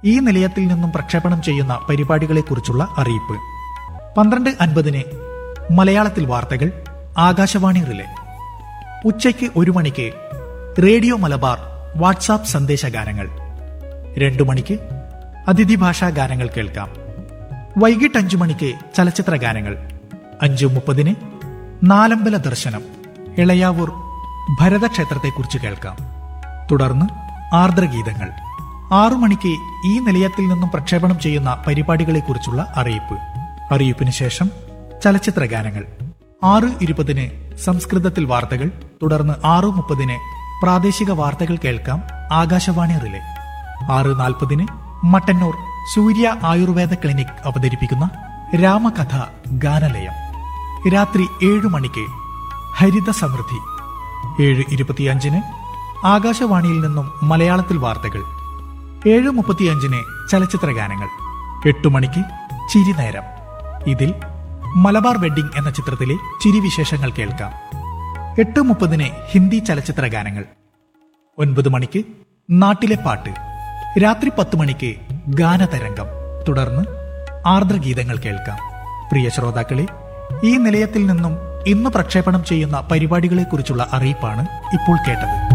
ഈ നിലയത്തിൽ നിന്നും പ്രക്ഷേപണം ചെയ്യുന്ന പരിപാടികളെക്കുറിച്ചുള്ള അറിയിപ്പ് പന്ത്രണ്ട് അൻപതിന് മലയാളത്തിൽ വാർത്തകൾ ആകാശവാണി റിലേ ഉച്ചയ്ക്ക് ഒരു മണിക്ക് റേഡിയോ മലബാർ വാട്സാപ്പ് സന്ദേശഗാനങ്ങൾ രണ്ടു മണിക്ക് അതിഥി ഭാഷാ ഗാനങ്ങൾ കേൾക്കാം വൈകിട്ട് അഞ്ചു മണിക്ക് ചലച്ചിത്ര ഗാനങ്ങൾ അഞ്ചു മുപ്പതിന് നാലമ്പല ദർശനം ഇളയാവൂർ ഭരതക്ഷേത്രത്തെക്കുറിച്ച് കേൾക്കാം തുടർന്ന് ആർദ്രഗീതങ്ങൾ ആറു മണിക്ക് ഈ നിലയത്തിൽ നിന്നും പ്രക്ഷേപണം ചെയ്യുന്ന പരിപാടികളെക്കുറിച്ചുള്ള അറിയിപ്പ് അറിയിപ്പിന് ശേഷം ചലച്ചിത്ര ഗാനങ്ങൾ ആറ് ഇരുപതിന് സംസ്കൃതത്തിൽ വാർത്തകൾ തുടർന്ന് ആറു മുപ്പതിന് പ്രാദേശിക വാർത്തകൾ കേൾക്കാം ആകാശവാണി റിലേ ആറ് നാൽപ്പതിന് മട്ടന്നൂർ സൂര്യ ആയുർവേദ ക്ലിനിക് അവതരിപ്പിക്കുന്ന രാമകഥ ഗാനലയം രാത്രി ഏഴു മണിക്ക് ഹരിത സമൃദ്ധി ഏഴ് ഇരുപത്തിയഞ്ചിന് ആകാശവാണിയിൽ നിന്നും മലയാളത്തിൽ വാർത്തകൾ ഏഴ് മുപ്പത്തിയഞ്ചിന് ചലച്ചിത്ര ഗാനങ്ങൾ എട്ടു മണിക്ക് ചിരിനേരം ഇതിൽ മലബാർ വെഡ്ഡിംഗ് എന്ന ചിത്രത്തിലെ ചിരിവിശേഷങ്ങൾ കേൾക്കാം എട്ട് മുപ്പതിന് ഹിന്ദി ചലച്ചിത്ര ഗാനങ്ങൾ ഒൻപത് മണിക്ക് നാട്ടിലെ പാട്ട് രാത്രി പത്ത് മണിക്ക് ഗാനതരംഗം തുടർന്ന് ആർദ്രഗീതങ്ങൾ കേൾക്കാം പ്രിയ ശ്രോതാക്കളെ ഈ നിലയത്തിൽ നിന്നും ഇന്ന് പ്രക്ഷേപണം ചെയ്യുന്ന പരിപാടികളെക്കുറിച്ചുള്ള അറിയിപ്പാണ് ഇപ്പോൾ കേട്ടത്